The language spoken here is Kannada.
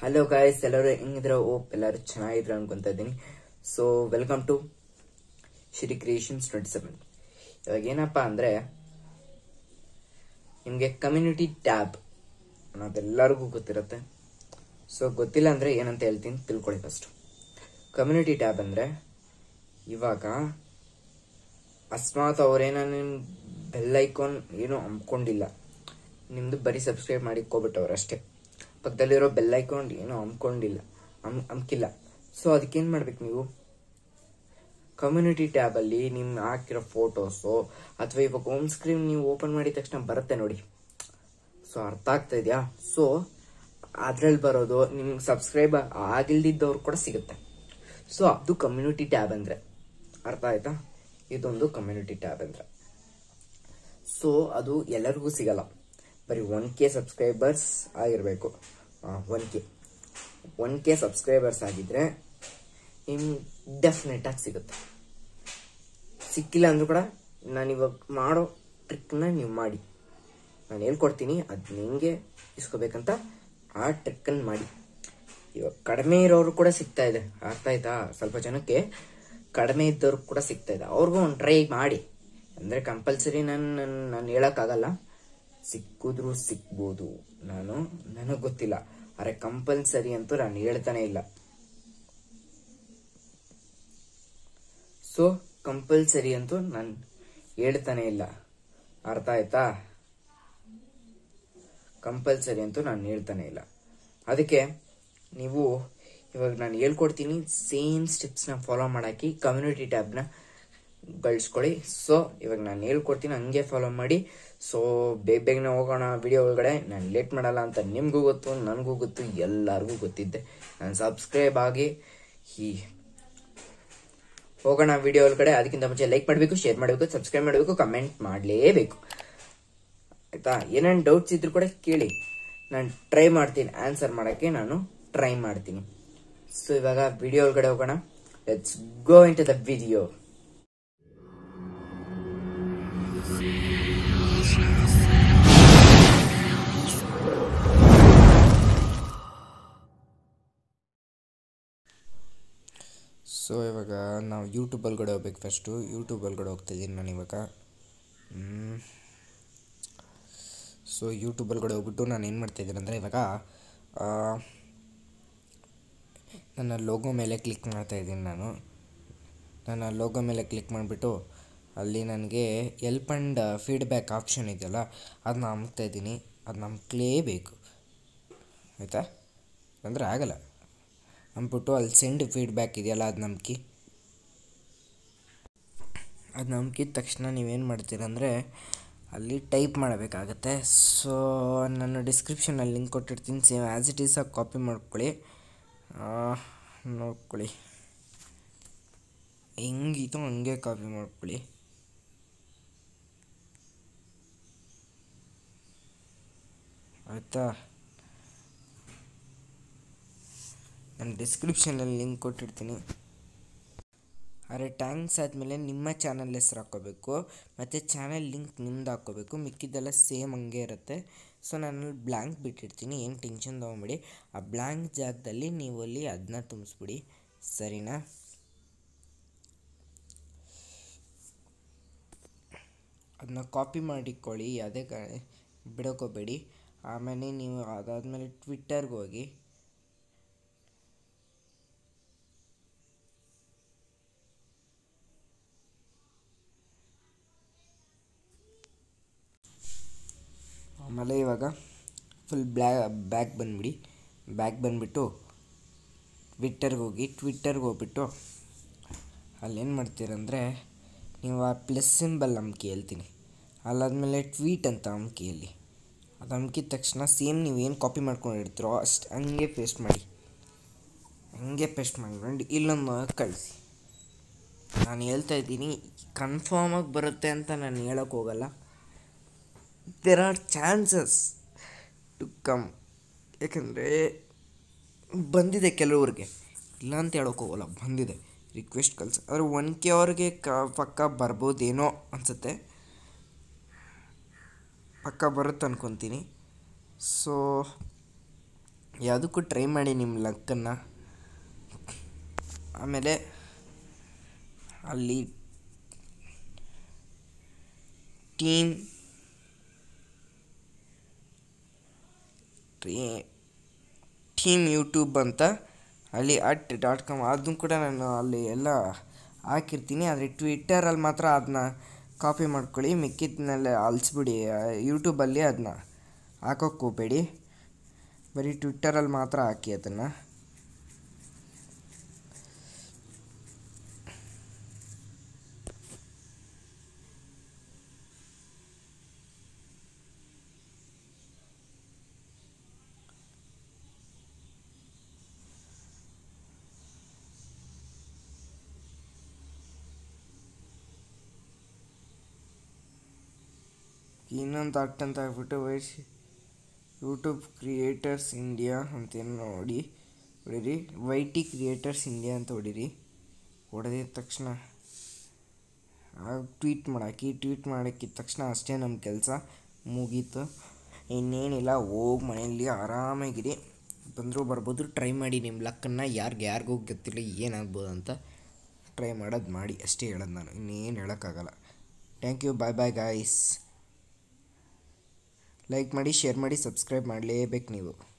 ಹಲೋ ಗಾಯ್ಸ್ ಎಲ್ಲರೂ ಹೆಂಗಿದ್ರ ಓಪ್ ಎಲ್ಲರೂ ಚೆನ್ನಾಗಿದ್ರು ಅನ್ಕೊಂತ ಇದ್ದೀನಿ so welcome to Shri creations twenty seven ಇವಾಗ ಏನಪ್ಪ ಅಂದ್ರೆ ನಿಮಗೆ ಕಮ್ಯುನಿಟಿ ಟ್ಯಾಬ್ ಅನ್ನೋದೆಲ್ಲರಿಗೂ ಗೊತ್ತಿರುತ್ತೆ ಸೊ ಗೊತ್ತಿಲ್ಲ ಅಂದ್ರೆ ಏನಂತ ಹೇಳ್ತೀನಿ ತಿಳ್ಕೊಳ್ಳಿ ಫಸ್ಟ್ ಕಮ್ಯುನಿಟಿ ಟ್ಯಾಬ್ ಅಂದ್ರೆ ಇವಾಗ ಅಸ್ಮಾತ್ ಅವ್ರೇನ ಬೆಲ್ ಐಕಾನ್ ಏನು ಹಮ್ಕೊಂಡಿಲ್ಲ ನಿಮ್ದು ಬರೀ ಸಬ್ಸ್ಕ್ರೈಬ್ ಮಾಡಿ ಹೋಗ್ಬಿಟ್ಟವ್ರು ಅಷ್ಟೇ ಪಕ್ಕದಲ್ಲಿರೋ ಬೆಲ್ ಐಕಾನ್ ಏನೋ ಹಮ್ಕೊಂಡಿಲ್ಲ ಹಮ್ ಹಮ್ಕಿಲ್ಲ ಸೊ ಅದಕ್ಕೇನು ಮಾಡ್ಬೇಕು ನೀವು ಕಮ್ಯುನಿಟಿ ಟ್ಯಾಬ್ ಅಲ್ಲಿ ನಿಮ್ ಹಾಕಿರೋ ಫೋಟೋಸು ಅಥವಾ ಇವಾಗ ಹೋಮ್ ಸ್ಕ್ರೀನ್ ನೀವು ಓಪನ್ ಮಾಡಿದ ತಕ್ಷಣ ಬರುತ್ತೆ ನೋಡಿ ಸೊ ಅರ್ಥ ಆಗ್ತಾ ಇದೆಯಾ ಸೊ ಅದ್ರಲ್ಲಿ ಬರೋದು ನಿಮ್ಗೆ ಸಬ್ಸ್ಕ್ರೈಬ್ ಆಗಿಲ್ದಿದ್ದವ್ರು ಕೂಡ ಸಿಗುತ್ತೆ ಸೊ ಅದು ಕಮ್ಯುನಿಟಿ ಟ್ಯಾಬ್ ಅಂದ್ರೆ ಅರ್ಥ ಆಯ್ತಾ ಇದೊಂದು ಕಮ್ಯುನಿಟಿ ಟ್ಯಾಬ್ ಅಂದ್ರೆ ಸೊ ಅದು ಎಲ್ಲರಿಗೂ ಸಿಗಲ್ಲ ಬರೀ ಒನ್ ಕೆ ಸಬ್ಸ್ಕ್ರೈಬರ್ಸ್ ಆಗಿರಬೇಕು one K one K subscribers ಆಗಿದ್ರೆ ನಿಮ್ಗೆ ಡೆಫಿನೆಟ್ ಆಗಿ ಸಿಗುತ್ತೆ ಸಿಕ್ಕಿಲ್ಲ ಅಂದ್ರೂ ಕೂಡ ನಾನು ಇವಾಗ ಮಾಡೋ ಟ್ರಿಕ್ನ ನೀವು ಮಾಡಿ ನಾನು ಹೇಳ್ಕೊಡ್ತೀನಿ ಅದು ನಿಮಗೆ ಇಸ್ಕೋಬೇಕಂತ ಆ ಟ್ರಿಕ್ಕನ್ನು ಮಾಡಿ ಇವಾಗ ಕಡಿಮೆ ಇರೋರು ಕೂಡ ಸಿಗ್ತಾ ಇದೆ ಅರ್ಥ ಆಯ್ತಾ ಸ್ವಲ್ಪ ಜನಕ್ಕೆ ಕಡಿಮೆ ಇದ್ದವ್ರು ಕೂಡ ಸಿಗ್ತಾ ಇದೆ ಅವ್ರಿಗೂ ಒಂದು ಟ್ರೈ ಮಾಡಿ ಅಂದರೆ ಕಂಪಲ್ಸರಿ ನಾನು ನಾನು ಹೇಳೋಕ್ಕಾಗಲ್ಲ ಸಿಕ್ಕಿದ್ರು ಸಿಕ್ಬೋದು ನಾನು ನನಗೆ ಗೊತ್ತಿಲ್ಲ ಅರೆ ಕಂಪಲ್ಸರಿ ಅಂತೂ ನಾನು ಹೇಳ್ತಾನೆ ಇಲ್ಲ ಸೊ ಕಂಪಲ್ಸರಿ ಅಂತೂ ನಾನು ಹೇಳ್ತಾನೆ ಇಲ್ಲ ಅರ್ಥ ಆಯ್ತಾ ಕಂಪಲ್ಸರಿ ಅಂತೂ ನಾನು ಹೇಳ್ತಾನೆ ಇಲ್ಲ ಅದಕ್ಕೆ ನೀವು ಇವಾಗ ನಾನು ಹೇಳ್ಕೊಡ್ತೀನಿ ಸೇಮ್ ಸ್ಟೆಪ್ಸ್ನ ಫಾಲೋ ಮಾಡಾಕಿ ಕಮ್ಯುನಿಟಿ ಟ್ಯಾಬ್ನ ಗಳಿಸ್ಕೊಳ್ಳಿ ಸೊ ಇವಾಗ ನಾನು ಹೇಳ್ಕೊಡ್ತೀನಿ ಹಂಗೆ ಫಾಲೋ ಮಾಡಿ ಸೊ ಬೇಗ ಬೇಗನೆ ಹೋಗೋಣ ವಿಡಿಯೋ ಒಳಗಡೆ ನಾನು ಲೇಟ್ ಮಾಡಲ್ಲ ಅಂತ ನಿಮಗೂ ಗೊತ್ತು ನನಗೂ ಗೊತ್ತು ಎಲ್ಲರಿಗೂ ಗೊತ್ತಿದ್ದೆ ನಾನು ಸಬ್ಸ್ಕ್ರೈಬ್ ಆಗಿ ಈ ಹೋಗೋಣ ವಿಡಿಯೋ ಒಳಗಡೆ ಅದಕ್ಕಿಂತ ಮುಂಚೆ ಲೈಕ್ ಮಾಡಬೇಕು ಶೇರ್ ಮಾಡಬೇಕು ಸಬ್ಸ್ಕ್ರೈಬ್ ಮಾಡಬೇಕು ಕಮೆಂಟ್ ಮಾಡಲೇಬೇಕು ಆಯ್ತಾ ಏನೇನು ಡೌಟ್ಸ್ ಇದ್ರು ಕೂಡ ಕೇಳಿ ನಾನು ಟ್ರೈ ಮಾಡ್ತೀನಿ ಆನ್ಸರ್ ಮಾಡೋಕ್ಕೆ ನಾನು ಟ್ರೈ ಮಾಡ್ತೀನಿ ಸೊ ಇವಾಗ ವಿಡಿಯೋ ಒಳಗಡೆ ಹೋಗೋಣ let's go into the video so ಇವಾಗ ನಾವು ಯೂಟ್ಯೂಬ್ ಒಳಗಡೆ ಹೋಗ್ಬೇಕು ಫಸ್ಟು ಯೂಟ್ಯೂಬ್ ಒಳಗಡೆ ಹೋಗ್ತಿದ್ದೀನಿ ನಾನು ಇವಾಗ ಸೊ ಯೂಟ್ಯೂಬ್ ಒಳಗಡೆ ಹೋಗ್ಬಿಟ್ಟು ನಾನು ಏನು ಮಾಡ್ತಾಯಿದ್ದೀನಿ ಅಂದರೆ ಇವಾಗ ಆ, ನನ್ನ ಲೋಗೋ ಮೇಲೆ ಕ್ಲಿಕ್ ಮಾಡ್ತಾ ಇದ್ದೀನಿ ನಾನು ನನ್ನ ಲೋಗೋ ಮೇಲೆ ಕ್ಲಿಕ್ ಮಾಡಿಬಿಟ್ಟು ಅಲ್ಲಿ ನನಗೆ ಎಲ್ಪ್ ಆ್ಯಂಡ್ ಫೀಡ್ಬ್ಯಾಕ್ ಆಪ್ಷನ್ ಇದೆಯಲ್ಲ ಅದನ್ನ ಅಮ್ತಾ ಇದ್ದೀನಿ ಅದನ್ನ ಅಮ್ಕ್ಲೇಬೇಕು ಆಯಿತಾ ಅಂದರೆ ಆಗಲ್ಲ ಅಂದ್ಬಿಟ್ಟು ಅಲ್ಲಿ ಸೆಂಡ್ ಫೀಡ್ಬ್ಯಾಕ್ ಇದೆಯಲ್ಲ ಅದು ನಂಬಿಕೆ ಅದು ನಂಬಿಕಿದ ತಕ್ಷಣ ನೀವೇನು ಮಾಡ್ತೀರಂದರೆ ಅಲ್ಲಿ ಟೈಪ್ ಮಾಡಬೇಕಾಗತ್ತೆ ಸೊ ನಾನು ಡಿಸ್ಕ್ರಿಪ್ಷನಲ್ಲಿ ಲಿಂಕ್ ಕೊಟ್ಟಿರ್ತೀನಿ ಸೇಮ್ ಆ್ಯಸ್ ಇಟ್ ಈಸ್ ಆಗಿ ಕಾಪಿ ಮಾಡ್ಕೊಳ್ಳಿ ಆ, ನೋಡ್ಕೊಳ್ಳಿ ಹೆಂಗಿತ್ತು ಹಂಗೆ ಕಾಪಿ ಮಾಡ್ಕೊಳ್ಳಿ ಆಯಿತಾ ನಾನು ಡಿಸ್ಕ್ರಿಪ್ಷನಲ್ಲಿ ಲಿಂಕ್ ಕೊಟ್ಟಿರ್ತೀನಿ ಅರೆ ಟ್ಯಾಂಕ್ಸ್ ಆದಮೇಲೆ ನಿಮ್ಮ ಚಾನಲ್ ಹೆಸ್ರು ಹಾಕ್ಕೋಬೇಕು ಮತ್ತು ಚಾನಲ್ ಲಿಂಕ್ ನಿಮ್ದು ಹಾಕ್ಕೋಬೇಕು ಮಿಕ್ಕಿದ್ದೆಲ್ಲ ಸೇಮ್ ಹಂಗೆ ಇರುತ್ತೆ ಸೊ ನಾನು ಬ್ಲ್ಯಾಂಕ್ ಬಿಟ್ಟಿರ್ತೀನಿ ಏನು ಟೆನ್ಷನ್ ತೊಗೊಂಬೇಡಿ ಆ ಬ್ಲ್ಯಾಂಕ್ ಜಾಗದಲ್ಲಿ ನೀವು ಅಲ್ಲಿ ಅದನ್ನ ತುಂಬಿಸ್ಬಿಡಿ ಸರಿನಾ ಅದನ್ನ ಕಾಪಿ ಮಾಡಿಕೊಳ್ಳಿ ಯಾವುದೇ ಕ ಬಿಡೋಕೋಬೇಡಿ ಆಮೇಲೆ ನೀವು ಅದಾದಮೇಲೆ ಟ್ವಿಟ್ಟರ್ಗೆ ಹೋಗಿ ಆಮೇಲೆ ಇವಾಗ ಫುಲ್ ಬ್ಲ್ಯಾ ಬ್ಯಾಕ್ ಬಂದುಬಿಡಿ ಬ್ಯಾಕ್ ಬಂದುಬಿಟ್ಟು ಟ್ವಿಟ್ಟರ್ಗೆ ಹೋಗಿ ಟ್ವಿಟ್ಟರ್ಗೆ ಹೋಗ್ಬಿಟ್ಟು ಅಲ್ಲೇನು ಮಾಡ್ತೀರಂದರೆ ನೀವು ಆ ಪ್ಲಸ್ ಸಿಂಬಲ್ ನಂಬಿಕೆ ಹೇಳ್ತೀನಿ ಅಲ್ಲಾದಮೇಲೆ ಟ್ವೀಟ್ ಅಂತ ಅಂಕಿಯಲ್ಲಿ ಅದು ಅಂಕಿದ ತಕ್ಷಣ ಸೇಮ್ ನೀವು ಏನು ಕಾಪಿ ಮಾಡ್ಕೊಂಡಿರ್ತೀರೋ ಅಷ್ಟು ಹಂಗೆ ಪೇಸ್ಟ್ ಮಾಡಿ ಹಂಗೆ ಪೇಸ್ಟ್ ಮಾಡ್ಕೊಂಡು ಇಲ್ಲೊಂದು ಕಳಿಸಿ ನಾನು ಹೇಳ್ತಾ ಇದ್ದೀನಿ ಕನ್ಫರ್ಮಾಗಿ ಬರುತ್ತೆ ಅಂತ ನಾನು ಹೇಳೋಕ್ಕೆ ಹೋಗಲ್ಲ there are chances to come ಯಾಕಂದರೆ ಬಂದಿದೆ ಕೆಲವ್ರಿಗೆ ಇಲ್ಲ ಅಂತ ಹೇಳೋಕೆ ಹೋಗಲ್ಲ ಬಂದಿದೆ ರಿಕ್ವೆಸ್ಟ್ ಕಳ್ಸ ಆದರೆ ಒನ್ ಕೆ ಅವ್ರಿಗೆ ಕ ಪಕ್ಕ ಬರ್ಬೋದೇನೋ ಅನಿಸುತ್ತೆ ಪಕ್ಕ ಬರುತ್ತೆ ಅನ್ಕೊತೀನಿ ಸೊ ಯಾವುದಕ್ಕೂ ಟ್ರೈ ಮಾಡಿ ನಿಮ್ಮ ಲಕ್ಕನ್ನು ಆಮೇಲೆ ಅಲ್ಲಿ ಟೀಮ್ ಟೀಮ್ ಯೂಟ್ಯೂಬ್ ಅಂತ ಅಲ್ಲಿ ಅಟ್ ಡಾಟ್ ಕಾಮ್ ಅದನ್ನು ಕೂಡ ನಾನು ಅಲ್ಲಿ ಎಲ್ಲ ಹಾಕಿರ್ತೀನಿ ಆದರೆ ಟ್ವಿಟ್ಟರಲ್ಲಿ ಮಾತ್ರ ಅದನ್ನ ಕಾಪಿ ಮಾಡ್ಕೊಳ್ಳಿ ಮಿಕ್ಕಿದ್ನೆಲ್ಲ ಅಳಿಸ್ಬಿಡಿ ಯೂಟ್ಯೂಬಲ್ಲಿ ಅದನ್ನ ಹಾಕೋಕ್ಕೆ ಹೋಗಬೇಡಿ ಬರೀ ಟ್ವಿಟ್ಟರಲ್ಲಿ ಮಾತ್ರ ಹಾಕಿ ಅದನ್ನು ಇನ್ನೊಂದು ಅಟ್ ಅಂತ ಹಾಕ್ಬಿಟ್ಟು ವೈಸ್ ಯೂಟ್ಯೂಬ್ ಕ್ರಿಯೇಟರ್ಸ್ ಇಂಡಿಯಾ ಅಂತೇನು ನೋಡಿ ಹೊಡೀರಿ ವೈ ಟಿ ಕ್ರಿಯೇಟರ್ಸ್ ಇಂಡಿಯಾ ಅಂತ ಹೊಡೀರಿ ಹೊಡೆದಿದ ತಕ್ಷಣ ಟ್ವೀಟ್ ಮಾಡಾಕಿ ಟ್ವೀಟ್ ಮಾಡೋಕ್ಕಿದ ತಕ್ಷಣ ಅಷ್ಟೇ ನಮ್ಮ ಕೆಲಸ ಮುಗೀತು ಇನ್ನೇನಿಲ್ಲ ಹೋಗಿ ಮನೆಯಲ್ಲಿ ಆರಾಮಾಗಿರಿ ಬಂದರೂ ಬರ್ಬೋದು ಟ್ರೈ ಮಾಡಿ ನಿಮ್ಮ ಲಕ್ಕನ್ನು ಯಾರಿಗೆ ಯಾರಿಗೂ ಗೊತ್ತಿಲ್ಲ ಏನಾಗ್ಬೋದು ಅಂತ ಟ್ರೈ ಮಾಡೋದು ಮಾಡಿ ಅಷ್ಟೇ ಹೇಳೋದು ನಾನು ಇನ್ನೇನು ಹೇಳೋಕ್ಕಾಗಲ್ಲ thank you bye bye guys like ಮಾಡಿ ಶೇರ್ ಮಾಡಿ ಸಬ್ಸ್ಕ್ರೈಬ್ ಮಾಡಲೇಬೇಕು ನೀವು